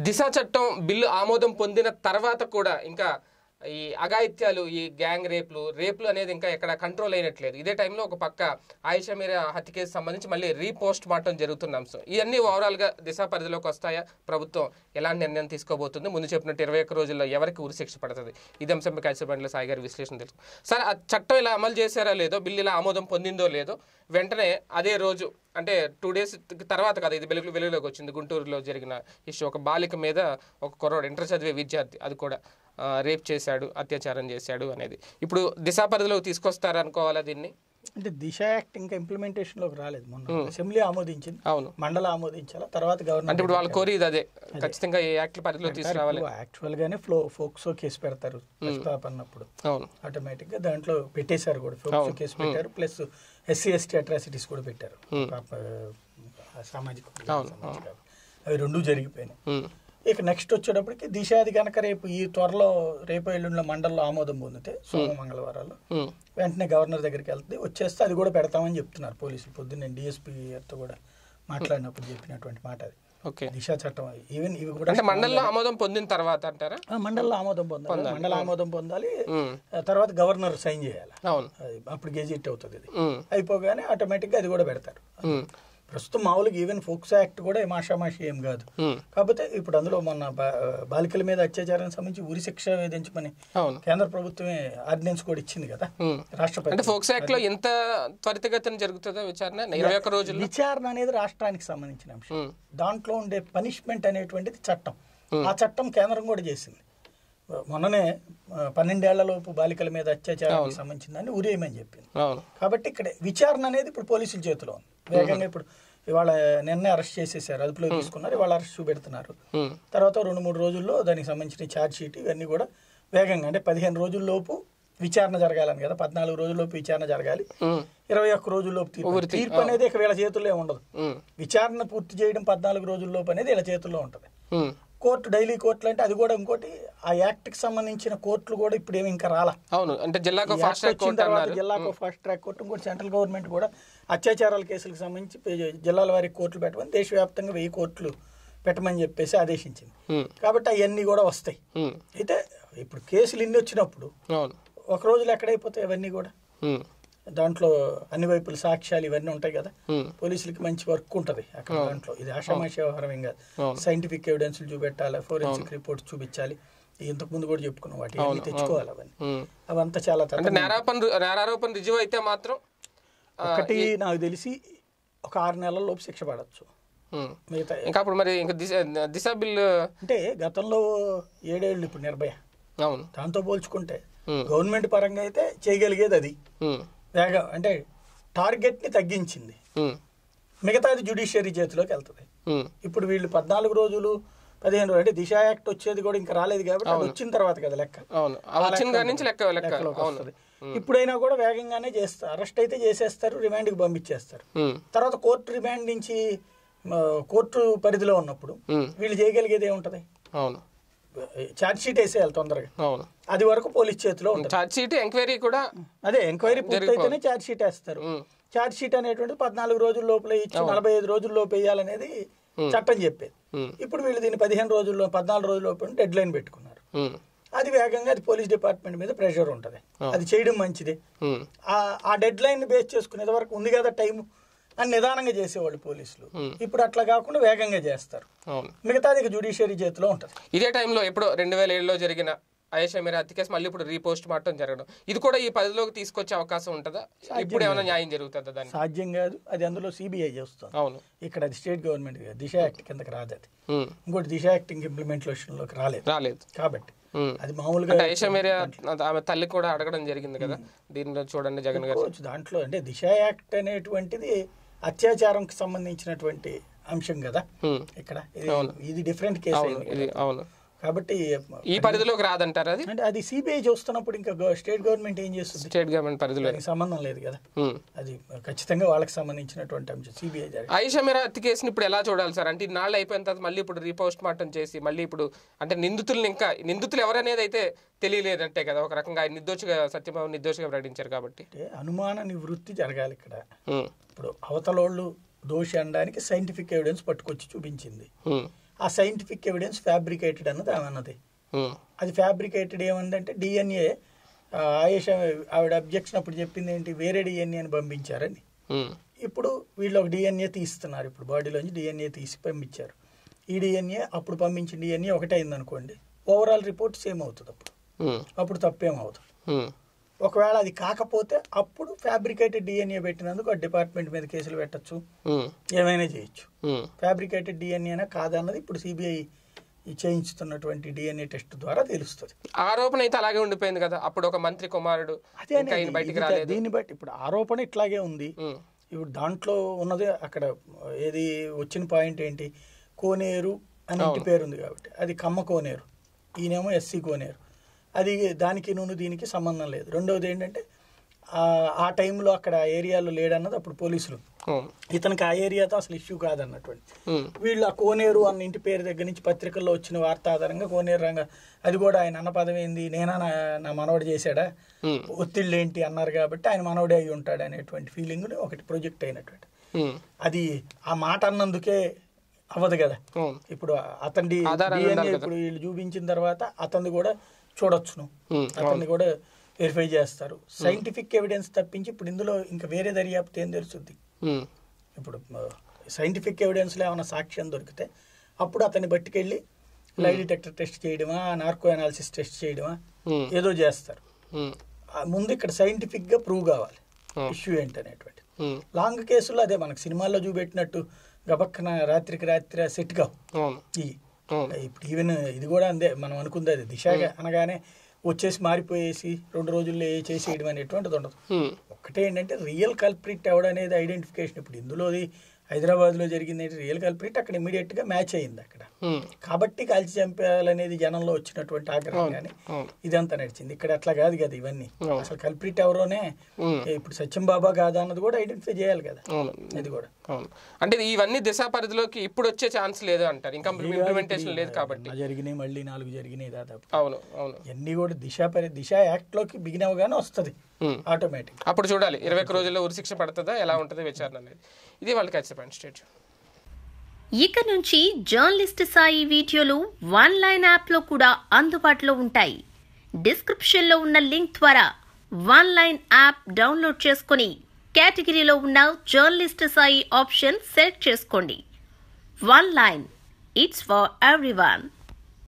దిశ చట్టం బిల్లు ఆమోదం పొందిన తర్వాత కూడా ఇంకా ఈ అఘాయిత్యాలు ఈ గ్యాంగ్ రేపులు రేపులు అనేది ఇంకా ఎక్కడ కంట్రోల్ అయినట్లేదు ఇదే టైంలో ఒక పక్క ఆయిషా మీరా హత్య కేసు సంబంధించి మళ్ళీ రీపోస్ట్ మార్టం జరుగుతున్న అంశం ఇవన్నీ ఓవరాల్ గా దిశ పరిధిలోకి వస్తాయా ప్రభుత్వం ఎలాంటి నిర్ణయం తీసుకోబోతుంది ముందు చెప్పినట్టు ఇరవై ఒక్క రోజుల్లో ఎవరికి ఉరి శిక్ష పడుతుంది ఇది అంశంపై కాల్చబండిలో సాయి గారి విశ్లేషణ తెలుసు సార్ ఆ చట్టం ఇలా అమలు చేశారా లేదో బిల్లు ఇలా ఆమోదం పొందిందో లేదో వెంటనే అదే రోజు అంటే టూ డేస్ తర్వాత కదా ఇది వెలుగు వెలుగులోకి వచ్చింది గుంటూరులో జరిగిన ఇష్యూ ఒక బాలిక మీద ఒక కుర్రోడు ఇంటర్ చదివే విద్యార్థి అది కూడా ఆ, రేప్ చేశాడు అత్యాచారం చేశాడు అనేది ఇప్పుడు దిశా పరిధిలోకి తీసుకొస్తారా అనుకోవాలా దీన్ని అంటే దిశ యాక్ట్ ఇంకా ఇంప్లిమెంటేషన్ లోకి రాలేదు మొన్న అసెంబ్లీ ఆమోదించింది అవును మండల ఆమోదించాలా తర్వాత అంటే గవర్నమెంట్ ఇప్పుడు వాళ్ళు కోరేది అదే ఖచ్చితంగా ఈ యాక్ట్ పరిధిలో తీసుకురావాలి యాక్చువల్ గానే ఫ్లో ఫోక్సో కేసు పెడతారు ప్రస్తాపన్నప్పుడు అవును ఆటోమేటిక్ గా దాంట్లో పెట్టేశారు కూడా ఫోక్సో కేసు పెట్టారు ప్లస్ ఎస్సీ ఎస్టీ అట్రాసిటీస్ కూడా పెట్టారు పాప, ఆ, సామాజిక వర్గాలకు సంబంధించి కాదు. అవి రెండు జరిగిపోయినాయి ఉమ్, ఇక నెక్స్ట్ వచ్చేటప్పటికి దిశాది కనుక రేపు ఈ త్వరలో రేపు ఎల్లుండిలో మండలంలో ఆమోదం పొందితే సోమ మంగళవారాల్లో ఉమ్, వెంటనే గవర్నర్ దగ్గరికి వెళ్తుంది వచ్చేస్తే అది కూడా పెడతామని చెప్తున్నారు పోలీసులు పొద్దున్న డిఎస్పీతో కూడా మాట్లాడినప్పుడు చెప్పినటువంటి మాట అది ఓకే దిశా చట్టం ఈవెన్ ఇవి కూడా అంటే మండలంలో ఆమోదం పొందిన తర్వాత అంటారా ఆ, మండలంలో ఆమోదం పొందాలి మండల ఆమోదం పొందాలి ఉమ్, ఆ తర్వాత గవర్నర్ సైన్ చేయాలి అవును అది అప్పుడు గెజిట్ అవుతుంది ఇది ఉమ్, అయిపోగానే ఆటోమేటిక్గా అది కూడా పెడతారు ఉమ్, ప్రస్తుతం మామూలుగా ఈవెన్ ఫోక్స్ యాక్ట్ కూడా మాషామాషి ఏం కాదు ఉమ్, కాకపోతే ఇప్పుడు అందులో మొన్న బా- బాలికల మీద అత్యాచారానికి సంబంధించి ఉరి శిక్ష విధించమని అవును కేంద్ర ప్రభుత్వమే ఆర్డినెన్స్ కూడా ఇచ్చింది కదా ఉమ్. రాష్ట్రపతి అంటే ఫోక్స్ యాక్ట్ లో ఎంత త్వరితగతిన జరుగుతుందో విచారణ ఇరవై ఒక్క రోజుల్లో విచారణ అనేది రాష్ట్రానికి సంబంధించిన అంశం ఉమ్, దాంట్లో ఉండే పనిష్మెంట్ అనేటువంటిది చట్టం ఆ చట్టం కేంద్రం కూడా చేసింది మొన్ననే ఆ, పన్నెండేళ్లలోపు బాలికల మీద అత్యాచారానికి సంబంధించిందని ఉరేయమని చెప్పింది అవును కాబట్టి ఇక్కడ విచారణ అనేది ఇప్పుడు పోలీసుల చేతిలో ఉంది వేగంగా ఇప్పుడు ఇవాళ నిన్నే అరెస్ట్ చేసేసారు అదుపులో తీసుకున్నారు ఇవాళ అరెస్ట్ చూపెడుతున్నారు ఉమ్, తర్వాత రెండు మూడు రోజుల్లో దానికి సంబంధించిన ఛార్జ్ షీట్ ఇవన్నీ కూడా వేగంగా అంటే పదిహేను రోజుల్లోపు విచారణ జరగాలని కదా పద్నాలుగు రోజుల్లోపు విచారణ జరగాలి ఉమ్, ఇరవై ఒక్క రోజుల్లోపు తీర్పు తీర్పు అనేది ఇక వీళ్ళ చేతుల్లో ఉండదు ఉమ్, విచారణ పూర్తి చేయడం పద్నాలుగు రోజుల్లోపు అనేది వీళ్ళ చేతుల్లో ఉంటుంది ఉమ్. కోర్టు డైలీ కోర్టులు అంటే అది కూడా ఇంకోటి ఆ యాక్ట్కి సంబంధించిన కోర్టులు కూడా ఇప్పుడు ఏమి ఇంకా రాలా అవును అంటే జిల్లాకు ఈ ఫాస్ట్ యాక్ట్ ట్రాక్ వచ్చిన కోర్ట్ తర్వాత అన్నారు జిల్లాకు ఫాస్ట్ ట్రాక్ కోర్టు ఇంకోటి సెంట్రల్ గవర్నమెంట్ కూడా అత్యాచారాల కేసులకు సంబంధించి పే- జిల్లాల వారికి కోర్టులు పెట్టమని దేశవ్యాప్తంగా వెయ్యి కోర్టులు పెట్టమని చెప్పేసి ఆదేశించింది ఉమ్, కాబట్టి అవన్నీ కూడా వస్తాయి ఉమ్, అయితే ఇప్పుడు కేసులు ఇన్ని వచ్చినప్పుడు అవును ఒక రోజులో ఎక్కడైపోతాయి అవన్నీ కూడా ఉమ్, దాంట్లో అన్ని వైపుల సాక్ష్యాలు ఇవన్నీ ఉంటాయి కదా ఉమ్, పోలీసులకి మంచి వర్క్ ఉంటుంది అక్కడ దాంట్లో ఇది ఆషామాషి వ్యవహారం ఏం కాదు అవును. సైంటిఫిక్ ఎవిడెన్స్ చూపెట్టాలి ఫోరెన్సిక్ రిపోర్ట్స్ చూపించాలి ఇంతకు ముందు కూడా చెప్పుకున్నాం వాటి అన్ని తెచ్చుకోవాలి అవన్నీ ఉమ్. అవంతా చాలా అంటే తతంగం. నేరాపణ రు- నేరారోపణ రుజువు అయితే మాత్రం ఆ, ఒకటి నాకు తెలిసి ఒక ఆరు నెలల లోపు శిక్ష పడవచ్చు ఉమ్. మిగతా ఇంకా అప్పుడు మరి ఇంకా దిశ దిశ బిల్లు అంటే గతంలో ఏడేళ్ళు ఇప్పుడు నిర్భయ అవును దాంతో పోల్చుకుంటే Hmm. గవర్నమెంట్ పరంగా అయితే చేయగలిగేది అది ఉమ్, వేగం అంటే టార్గెట్ ని తగ్గించింది ఉమ్, మిగతాది జుడిషియరీ చేతిలోకి వెళ్తుంది ఉమ్, ఇప్పుడు వీళ్ళు పద్నాలుగు రోజులు పదిహేను రోజులు అంటే దిశ యాక్ట్ వచ్చేది కూడా ఇంకా రాలేదు కాబట్టి అది వచ్చిన తర్వాత కదా లెక్క అవును ఆ వచ్చిన కాడి నుంచి లెక్క లెక్క లెక్కలోకి అవును వస్తుంది ఇప్పుడైనా కూడా వేగంగానే చేస్తారు అరెస్ట్ అయితే చేసేస్తారు రిమాండ్కి పంపించేస్తారు ఉమ్, తర్వాత కోర్టు రిమాండ్ నుంచి ఆ, కోర్టు పరిధిలో ఉన్నప్పుడు ఉమ్, వీళ్ళు చేయగలిగేది ఏముంటది అవును ఛార్జ్ షీట్ వేసేయాలి తొందరగా అవును అది వరకు పోలీస్ చేతిలో ఉంటుంది ఛార్జ్ షీట్ ఎంక్వైరీ కూడా అదే ఎంక్వైరీ పూర్తయితేనే ఛార్జ్ షీట్ వేస్తారు ఉమ్, ఛార్జ్ షీట్ అనేటువంటిది పద్నాలుగు రోజుల లోపల ఇచ్చి నలభై ఐదు రోజుల లోపు వేయాలనేది చట్టం చెప్పేది ఉమ్, ఇప్పుడు వీళ్ళు దీన్ని పదిహేను రోజుల్లో పద్నాలుగు రోజుల లోపు డెడ్ లైన్ పెట్టుకున్నారు ఉమ్, అది వేగంగా అది పోలీస్ డిపార్ట్మెంట్ మీద ప్రెషర్ ఉంటుంది అది చేయడం మంచిదే ఉమ్, ఆ- ఆ డెడ్ లైన్ బేస్ చేసుకునేది వరకు ఉంది కదా టైం అని నిదానంగా చేసేవాళ్ళు పోలీసులు ఇప్పుడు అట్లా కాకుండా వేగంగా చేస్తారు అవును మిగతాది ఇక జుడిషియరీ చేతిలో ఉంటుంది ఇదే టైంలో ఎప్పుడో రెండు వేల ఏడులో జరిగిన ఆయేషా మీరా హత్య కేసు మళ్ళీ ఇప్పుడు రీపోస్ట్ మార్టం జరగడం ఇది కూడా ఈ పరిధిలోకి తీసుకొచ్చే అవకాశం ఉంటుందా ఇప్పుడు ఏమైనా న్యాయం జరుగుతుందా దానికి సాధ్యం కాదు అది అందులో సిబిఐ చేస్తుంది అవును ఇక్కడ అది స్టేట్ గవర్నమెంట్ కాదు దిశ యాక్ట్ కిందకి రాదు అది ఉమ్, ఇంకోటి దిశ యాక్టింగ్ ఇంప్లిమెంటేషన్లోకి రాలేదు రాలేదు కాబట్టి ఉమ్. అది మామూలుగా అంటే ఆయేషా మీరా ఆమె తల్లి కూడా అడగడం జరిగింది కదా దీనిలో చూడండి జగన్ గారు చెప్పుకోవచ్చు. దాంట్లో అంటే దిశ యాక్ట్ అనేటువంటిది అత్యాచారంకి సంబంధించినటువంటి అంశం కదా ఉమ్, ఇక్కడ ఇది ఇది డిఫరెంట్ కేసు అవును ఇది అవును కాబట్టి ఈ పరిధిలోకి రాదంటారు అది అంటే అది సిబిఐ చూస్తున్నప్పుడు ఇంకా గవ- స్టేట్ గవర్నమెంట్ ఏం చేస్తుంది స్టేట్ గవర్నమెంట్ పరిధిలో దానికి సంబంధం లేదు కదా ఉమ్. అది ఖచ్చితంగా వాళ్ళకి సంబంధించినటువంటి అంశం సిబిఐ జరిగింది ఆయిషా మీరా హత్య కేసుని ఇప్పుడు ఎలా చూడాలి సార్ అంటే ఇన్నాళ్ళు అయిపోయిన తర్వాత మళ్ళీ ఇప్పుడు రీపోస్ట్ మార్టం చేసి మళ్ళీ ఇప్పుడు అంటే నిందితుల్ని ఇంకా నిందితులు ఎవరనేది అయితే తెలియలేదంటే కదా ఒక రకంగా ఆయన నిర్దోషిగా సత్యబాబు నిర్దోషిగా ప్రకటించారు కాబట్టి అంటే అనుమాన నివృత్తి జరగాలి ఇక్కడ ఉమ్, ఇప్పుడు అవతలోళ్ళు దోషి అనడానికి సైంటిఫిక్ ఎవిడెన్స్ పట్టుకొచ్చి చూపించింది ఉమ్, ఆ సైంటిఫిక్ ఎవిడెన్స్ ఫ్యాబ్రికేటెడ్ అన్నది ఆమె అన్నది ఉమ్, అది ఫ్యాబ్రికేటెడ్ ఏమందంటే డిఎన్ఏ ఆయేష ఆవిడ అబ్జెక్షన్ అప్పుడు చెప్పింది ఏంటి వేరే డిఎన్ఏ అని పంపించారని ఉమ్, ఇప్పుడు వీళ్ళు ఒక డిఎన్ఏ తీస్తున్నారు ఇప్పుడు బాడీలోంచి డిఎన్ఏ తీసి పంపించారు ఈ డిఎన్ఏ అప్పుడు పంపించిన డిఎన్ఏ ఒకటే అయింది అనుకోండి ఓవరాల్ రిపోర్ట్ సేమ్ అవుతుంది అప్పుడు ఉమ్, అప్పుడు తప్పేం అవుతుంది ఉమ్, ఒకవేళ అది కాకపోతే అప్పుడు ఫ్యాబ్రికేటెడ్ డిఎన్ఏ పెట్టినందుకు ఆ డిపార్ట్మెంట్ మీద కేసులు పెట్టచ్చు ఉమ్, ఏమైనా చేయొచ్చు ఉమ్. ఫ్యాబ్రికేటెడ్ డిఎన్ఏనా కాదన్నది ఇప్పుడు సిబిఐ చేయించుతున్నటువంటి డిఎన్ఏ టెస్ట్ ద్వారా తెలుస్తుంది ఆరోపణ అయితే అలాగే ఉండిపోయింది కదా అప్పుడు ఒక మంత్రి కుమారుడు అదే ఇంకా అనేది ఈయన బయటికి ఇది రాలేదు దీన్ని బట్టి ఇప్పుడు ఆరోపణ ఇట్లాగే ఉంది ఉమ్, ఇప్పుడు దాంట్లో ఉన్నది అక్కడ ఏది వచ్చిన పాయింట్ ఏంటి కోనేరు అని ఇంటి పేరు ఉంది కాబట్టి అది కమ్మ కోనేరు ఈయనేమో ఎస్సీ కోనేరు అది దానికి నూనె దీనికి సంబంధం లేదు రెండవది ఏంటంటే ఆ- ఆ టైంలో అక్కడ ఆ ఏరియాలో లేడన్నది అప్పుడు పోలీసులు ఉమ్, ఇతనికి ఆ ఏరియాతో అసలు ఇష్యూ కాదన్నటువంటి ఉమ్, వీళ్ళు ఆ కోనేరు అన్న ఇంటి పేరు దగ్గర నుంచి పత్రికల్లో వచ్చిన వార్త ఆధారంగా కోనేరు రంగ అది కూడా ఆయన అన్న పదం ఏంది నేనా నా నా మనవడు చేశాడా ఉమ్, ఒత్తిళ్ళు ఏంటి అన్నారు కాబట్టి ఆయన మనవడే అయి ఉంటాడు అనేటువంటి ఫీలింగ్ ఒకటి ప్రొజెక్ట్ అయినటువంటి ఉమ్, అది ఆ మాట అన్నందుకే అవ్వదు కదా ఉమ్, ఇప్పుడు అతని ఆధారాలు DNA ఉండాలి కదా. ఇప్పుడు వీళ్ళు చూపించిన తర్వాత అతన్ని కూడా చూడొచ్చును ఉమ్, అతన్ని కూడా వెరిఫై చేస్తారు సైంటిఫిక్ ఎవిడెన్స్ తప్పించి ఇప్పుడు ఇందులో ఇంకా వేరే దర్యాప్తు ఏం తెలుస్తుంది ఉమ్, ఇప్పుడు సైంటిఫిక్ ఎవిడెన్స్లో ఏమైనా సాక్ష్యం దొరికితే అప్పుడు అతన్ని బట్టుకెళ్ళి లై డిటెక్టర్ టెస్ట్ చేయడమా నార్కో అనాలిసిస్ టెస్ట్ చేయడమా ఉమ్, ఏదో చేస్తారు ఉమ్, ఆ ముందు ఇక్కడ సైంటిఫిక్గా ప్రూవ్ కావాలి Hmm. ఇష్యూ ఏంటనేటువంటి ఉమ్, లాంగ్ కేసులో అదే మనకు సినిమాల్లో చూపెట్టినట్టు గబక్కన రాత్రికి రాత్రి సెట్ కావు అవును ఈ అవును ఇప్పుడు ఈవెన్ ఇది కూడా అందే మనం అనుకుంది అది దిశగా అనగానే వచ్చేసి మారిపోయేసి రెండు రోజుల్లో ఏ చేసేయడం అనేటువంటిది ఉండదు ఉమ్, ఒకటే ఏంటంటే రియల్ కల్ప్రిట్ ఎవడనేది ఐడెంటిఫికేషన్ ఇప్పుడు ఇందులోది హైదరాబాద్లో జరిగింది రియల్ కల్ప్రిట్ అక్కడ immediate గా మ్యాచ్ అయింది అక్కడ ఉమ్, కాబట్టి కాల్చి చంపేయాలనేది జనంలో వచ్చినటువంటి ఆగ్రహం కానీ అవును ఇదంతా నడిచింది ఇక్కడ అట్లా కాదు కదా ఇవన్నీ అవును. అసలు కల్ప్రిట్ ఎవరోనే ఉమ్, ఇప్పుడు సత్యం బాబా కాదా అన్నది కూడా ఐడెంటిఫై చేయాలి కదా అవును ఇది కూడా అవును అంటే ఇవన్నీ దిశ పరిధిలోకి ఇప్పుడు వచ్చే ఛాన్స్ లేదు అంటారు ఇంకా ఇంప్లిమెంటేషన్ లేదు కాబట్టి నిన్న జరిగినాయి మళ్ళీ నాలుగు జరిగినాయి దాదాపు అవును అవును ఇవన్నీ కూడా దిశ పరి దిశ యాక్ట్లోకి బిగిన్ అవగానే వస్తుంది ఉమ్. ఆటోమేటిక్ అప్పుడు చూడాలి ఇరవై ఒక్క రోజుల్లో ఉరిశిక్ష పడుతుందా ఎలా ఉంటుంది విచారణ అనేది ఇది వాళ్ళకి ఖచ్చితమైన స్టేట్ ఇక నుంచి జర్నలిస్ట్ సాయి వీడియోలు వన్ లైన్ యాప్లో కూడా అందుబాటులో ఉంటాయి డిస్క్రిప్షన్లో ఉన్న లింక్ ద్వారా వన్ లైన్ యాప్ డౌన్లోడ్ చేసుకొని కేటగిరీలో ఉన్న జర్నలిస్ట్ సాయి ఆప్షన్ సెలెక్ట్ చేసుకోండి one line it's for everyone